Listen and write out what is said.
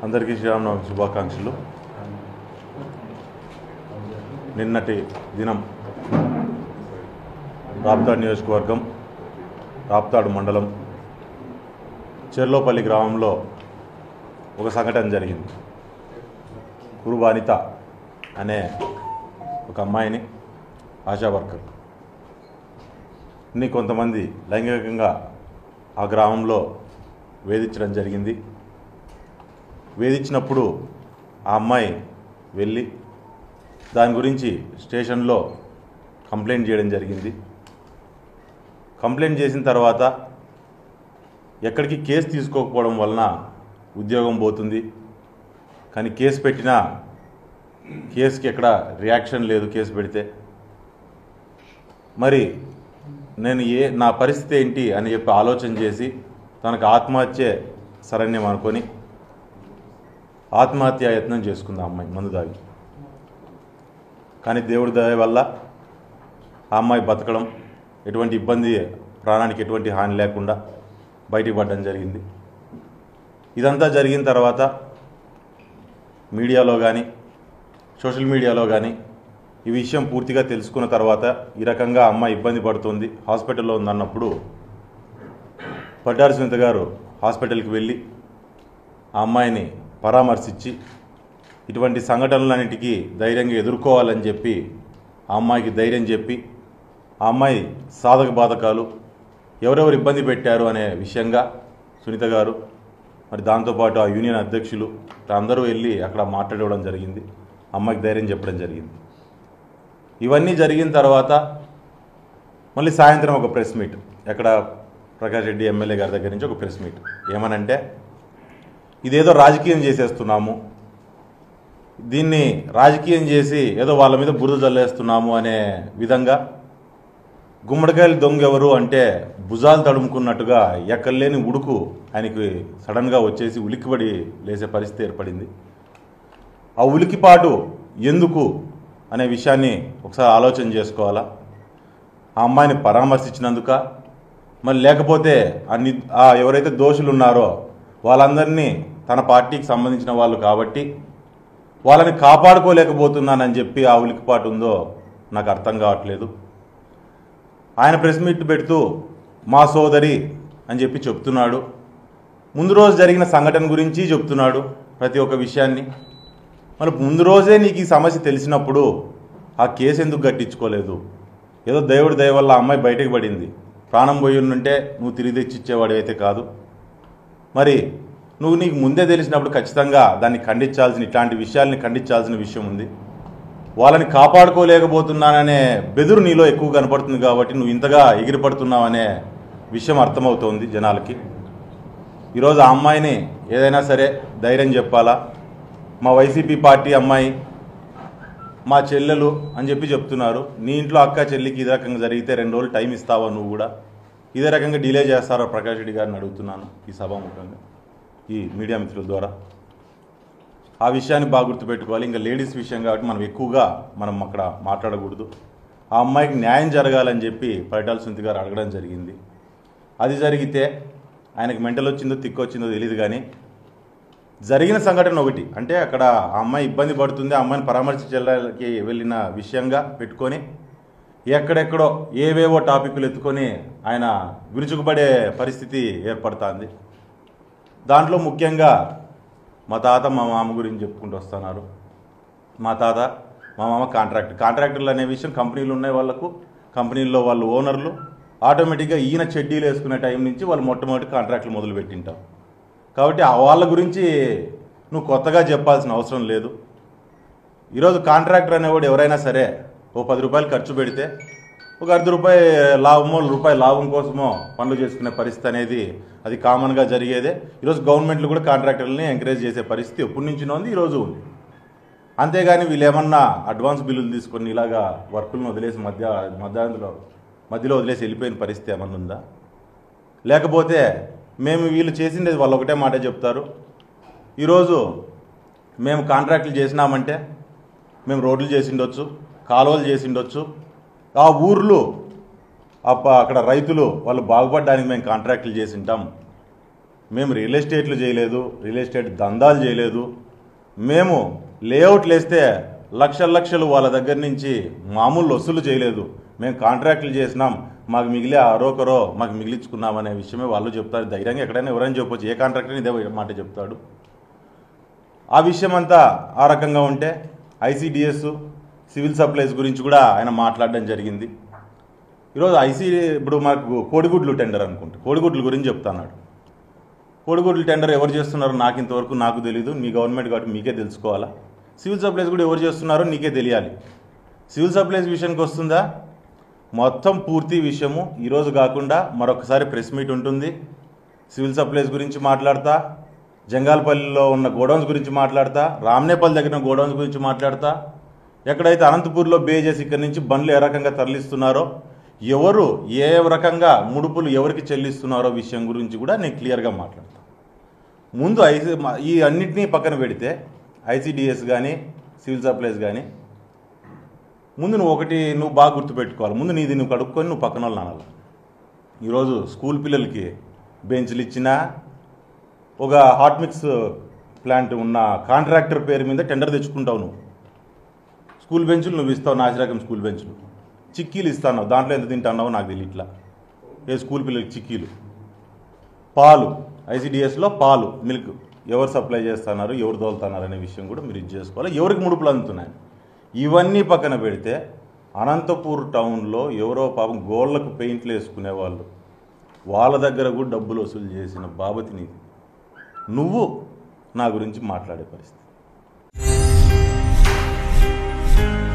అందరికీ శ్రీరామనవమి శుభాకాంక్షలు నిన్నటి దినం రాప్తాడు నియోజకవర్గం రాప్తాడు మండలం చెర్లోపల్లి గ్రామంలో ఒక సంఘటన జరిగింది కురుబ అనిత అనే ఒక అమ్మాయిని ఆశా వర్కర్ ని కొంతమంది లైంగికంగా ఆ గ్రామంలో వేధించడం జరిగింది వేధించినప్పుడు ఆ అమ్మాయి వెళ్ళి దాని గురించి స్టేషన్లో కంప్లైంట్ చేయడం జరిగింది కంప్లైంట్ చేసిన తర్వాత ఎక్కడికి కేసు తీసుకోకపోవడం వలన ఉద్యోగం పోతుంది కానీ కేసు పెట్టినా కేసుకి ఎక్కడ రియాక్షన్ లేదు కేసు పెడితే మరి నేను ఏ నా పరిస్థితి ఏంటి అని చెప్పి ఆలోచన చేసి తనకు ఆత్మహత్య శరణ్యం అనుకొని ఆత్మహత్య యత్నం చేసుకుంది ఆ అమ్మాయి మందు తాగి కానీ దేవుడి దయ వల్ల ఆ అమ్మాయి బతకడం ఎటువంటి ఇబ్బంది ప్రాణానికి ఎటువంటి హాని లేకుండా బయటికి పడడం జరిగింది ఇదంతా జరిగిన తర్వాత మీడియాలో కానీ సోషల్ మీడియాలో కానీ ఈ విషయం పూర్తిగా తెలుసుకున్న తర్వాత ఈ రకంగా అమ్మాయి ఇబ్బంది పడుతుంది హాస్పిటల్లో ఉందన్నప్పుడు పడ్డారు సునీత గారు హాస్పిటల్కి వెళ్ళి ఆ అమ్మాయిని పరామర్శించి ఇటువంటి సంఘటనలన్నిటికీ ధైర్యంగా ఎదుర్కోవాలని చెప్పి ఆ అమ్మాయికి ధైర్యం చెప్పి ఆ అమ్మాయి సాధక బాధకాలు ఎవరెవరు ఇబ్బంది పెట్టారు అనే విషయంగా సునీత గారు మరి దాంతోపాటు ఆ యూనియన్ అధ్యక్షులు అందరూ వెళ్ళి అక్కడ మాట్లాడడం జరిగింది అమ్మాయికి ధైర్యం చెప్పడం జరిగింది ఇవన్నీ జరిగిన తర్వాత మళ్ళీ సాయంత్రం ఒక ప్రెస్ మీట్ ఎక్కడ ప్రకాష్ రెడ్డి ఎమ్మెల్యే గారి దగ్గర నుంచి ఒక ప్రెస్ మీట్ ఏమనంటే ఇదేదో రాజకీయం చేసేస్తున్నాము దీన్ని రాజకీయం చేసి ఏదో వాళ్ళ మీద బురద జల్లేస్తున్నాము అనే విధంగా గుమ్మడికాయలు దొంగ ఎవరు అంటే భుజాలు తడుముకున్నట్టుగా ఎక్కలేని ఉడుకు ఆయనకి సడన్గా వచ్చేసి ఉలిక్కిపడి లేసే పరిస్థితి ఏర్పడింది ఆ ఉలికిపాటు ఎందుకు అనే విషయాన్ని ఒకసారి ఆలోచన చేసుకోవాలా ఆ అమ్మాయిని పరామర్శించినందుక మరి లేకపోతే అన్ని ఆ ఎవరైతే దోషులు ఉన్నారో వాళ్ళందరినీ తన పార్టీకి సంబంధించిన వాళ్ళు కాబట్టి వాళ్ళని కాపాడుకోలేకపోతున్నానని చెప్పి ఆ ఉలికిపాటు ఉందో నాకు అర్థం కావట్లేదు ఆయన ప్రెస్ మీట్ పెడుతూ మా సోదరి అని చెప్పి చెప్తున్నాడు ముందు రోజు జరిగిన సంఘటన గురించి చెప్తున్నాడు ప్రతి ఒక్క విషయాన్ని మరి ముందు రోజే నీకు ఈ సమస్య తెలిసినప్పుడు ఆ కేసు ఎందుకు కట్టించుకోలేదు ఏదో దేవుడి దయ వల్ల ఆ అమ్మాయి బయటకు పడింది ప్రాణం పోయి ఉంటే నువ్వు తిరిగి తెచ్చిచ్చేవాడు అయితే కాదు మరి నువ్వు నీకు ముందే తెలిసినప్పుడు ఖచ్చితంగా దాన్ని ఖండించాల్సిన ఇట్లాంటి విషయాల్ని ఖండించాల్సిన విషయం ఉంది వాళ్ళని కాపాడుకోలేకపోతున్నాననే బెదురు నీలో ఎక్కువ కనపడుతుంది కాబట్టి నువ్వు ఇంతగా ఎగిరిపడుతున్నావనే విషయం అర్థమవుతోంది జనాలకి ఈరోజు ఆ అమ్మాయిని ఏదైనా సరే ధైర్యం చెప్పాలా మా వైసీపీ పార్టీ అమ్మాయి మా చెల్లెలు అని చెప్పి చెప్తున్నారు నీ ఇంట్లో అక్క చెల్లికి ఇదే రకంగా జరిగితే రెండు రోజులు టైం ఇస్తావా నువ్వు కూడా ఇదే రకంగా డిలే చేస్తారో ప్రకాష్ రెడ్డి గారిని అడుగుతున్నాను ఈ సభాముఖంగా ఈ మీడియా మిత్రుల ద్వారా ఆ విషయాన్ని బాగా గుర్తుపెట్టుకోవాలి ఇంకా లేడీస్ విషయం కాబట్టి మనం ఎక్కువగా మనం అక్కడ మాట్లాడకూడదు ఆ అమ్మాయికి న్యాయం జరగాలని చెప్పి పరిటాల సుంతి గారు అడగడం జరిగింది అది జరిగితే ఆయనకి మెంటల్ వచ్చిందో తిక్కు వచ్చిందో తెలియదు కానీ జరిగిన సంఘటన ఒకటి అంటే అక్కడ ఆ అమ్మాయి ఇబ్బంది పడుతుంది ఆ అమ్మాయిని పరామర్శించడానికి వెళ్ళిన విషయంగా పెట్టుకొని ఎక్కడెక్కడో ఏవేవో టాపిక్లు ఎత్తుకొని ఆయన విరుచుకుపడే పరిస్థితి ఏర్పడుతుంది దాంట్లో ముఖ్యంగా మా తాత మా మామ గురించి చెప్పుకుంటూ వస్తున్నారు మా తాత మా మామ కాంట్రాక్ట్ కాంట్రాక్టర్లు అనే విషయం కంపెనీలు ఉన్నాయి వాళ్ళకు కంపెనీల్లో వాళ్ళు ఓనర్లు ఆటోమేటిక్గా ఈయన చెడ్డీలు వేసుకునే టైం నుంచి వాళ్ళు మొట్టమొదటి కాంట్రాక్ట్లు మొదలు పెట్టింటారు కాబట్టి ఆ వాళ్ళ గురించి నువ్వు కొత్తగా చెప్పాల్సిన అవసరం లేదు ఈరోజు కాంట్రాక్టర్ అనేవాడు ఎవరైనా సరే ఓ పది రూపాయలు ఖర్చు పెడితే ఒక అర్ధ రూపాయి లాభమో రూపాయి లాభం కోసమో పనులు చేసుకునే పరిస్థితి అనేది అది కామన్గా జరిగేదే ఈరోజు గవర్నమెంట్లు కూడా కాంట్రాక్టర్లని ఎంకరేజ్ చేసే పరిస్థితి ఎప్పటి నుంచినో ఉంది ఈరోజు ఉంది అంతేగాని వీళ్ళు ఏమన్నా అడ్వాన్స్ బిల్లులు తీసుకొని ఇలాగా వర్కులను వదిలేసి మధ్య మధ్యాహ్నంలో మధ్యలో వదిలేసి వెళ్ళిపోయిన పరిస్థితి ఏమన్నా ఉందా లేకపోతే మేము వీళ్ళు చేసింది వాళ్ళు ఒకటే మాట చెప్తారు ఈరోజు మేము కాంట్రాక్టులు చేసినామంటే మేము రోడ్లు చేసిండొచ్చు కాలువలు చేసిండొచ్చు ఆ ఊర్లు అప్ప అక్కడ రైతులు వాళ్ళు బాగుపడడానికి మేము కాంట్రాక్టులు చేసింటాం మేము రియల్ ఎస్టేట్లు చేయలేదు రియల్ ఎస్టేట్ దందాలు చేయలేదు మేము లేఅవుట్లు వేస్తే లక్షల లక్షలు వాళ్ళ దగ్గర నుంచి మామూలు వసూలు చేయలేదు మేము కాంట్రాక్టులు చేసినాం మాకు మిగిలే అరోకరో మాకు మిగిలించుకున్నాం అనే విషయమే వాళ్ళు చెప్తారు ధైర్యంగా ఎక్కడైనా ఎవరైనా చెప్పొచ్చు ఏ కాంట్రాక్టర్ ఇదే మాట చెప్తాడు ఆ విషయం అంతా ఆ రకంగా ఉంటే ఐసీడిఎస్ సివిల్ సప్లైస్ గురించి కూడా ఆయన మాట్లాడడం జరిగింది ఈరోజు ఐసీ ఇప్పుడు మనకు కోడిగుడ్లు టెండర్ అనుకుంటా కోడిగుడ్ల గురించి చెప్తున్నాడు కోడిగుడ్లు టెండర్ ఎవరు చేస్తున్నారో నాకు ఇంతవరకు నాకు తెలియదు మీ గవర్నమెంట్ కాబట్టి మీకే తెలుసుకోవాలా సివిల్ సప్లైస్ కూడా ఎవరు చేస్తున్నారో నీకే తెలియాలి సివిల్ సప్లైస్ విషయానికి వస్తుందా మొత్తం పూర్తి విషయము ఈరోజు కాకుండా మరొకసారి ప్రెస్ మీట్ ఉంటుంది సివిల్ సప్లైస్ గురించి మాట్లాడతా జంగాలపల్లిలో ఉన్న గోడౌన్స్ గురించి మాట్లాడతా రామ్నేపల్లి దగ్గర ఉన్న గోడౌన్స్ గురించి మాట్లాడతా ఎక్కడైతే అనంతపూర్లో బే చేసి ఇక్కడి నుంచి బండ్లు ఏ రకంగా తరలిస్తున్నారో ఎవరు ఏ రకంగా ముడుపులు ఎవరికి చెల్లిస్తున్నారో విషయం గురించి కూడా నేను క్లియర్గా మాట్లాడతాను ముందు ఐసీ ఈ అన్నింటినీ పక్కన పెడితే ఐసీడిఎస్ కానీ సివిల్ సప్లైస్ కానీ ముందు నువ్వు ఒకటి నువ్వు బాగా గుర్తుపెట్టుకోవాలి ముందు నీది నువ్వు కడుక్కొని నువ్వు పక్కన వాళ్ళు అనాలి ఈరోజు స్కూల్ పిల్లలకి బెంచ్లు ఇచ్చినా ఒక హాట్ మిక్స్ ప్లాంట్ ఉన్న కాంట్రాక్టర్ పేరు మీద టెండర్ తెచ్చుకుంటావు నువ్వు స్కూల్ బెంచ్లు నువ్వు ఇస్తావు నాసిరకం స్కూల్ బెంచ్లు చిక్కీలు ఇస్తాను దాంట్లో ఎంత తింటున్నావో నాకు తెలియదు ఇట్లా ఏ స్కూల్ పిల్లలకి చిక్కీలు పాలు ఐసీడిఎస్లో పాలు మిల్క్ ఎవరు సప్లై చేస్తున్నారు ఎవరు తోలుతున్నారు అనే విషయం కూడా మీరు ఇది చేసుకోవాలి ఎవరికి ముడుపులు అందుతున్నాయి ఇవన్నీ పక్కన పెడితే అనంతపూర్ టౌన్లో ఎవరో పాపం గోళ్లకు పెయింట్లు వేసుకునే వాళ్ళు వాళ్ళ దగ్గర కూడా డబ్బులు వసూలు చేసిన బాబతి నీది నువ్వు నా గురించి మాట్లాడే పరిస్థితి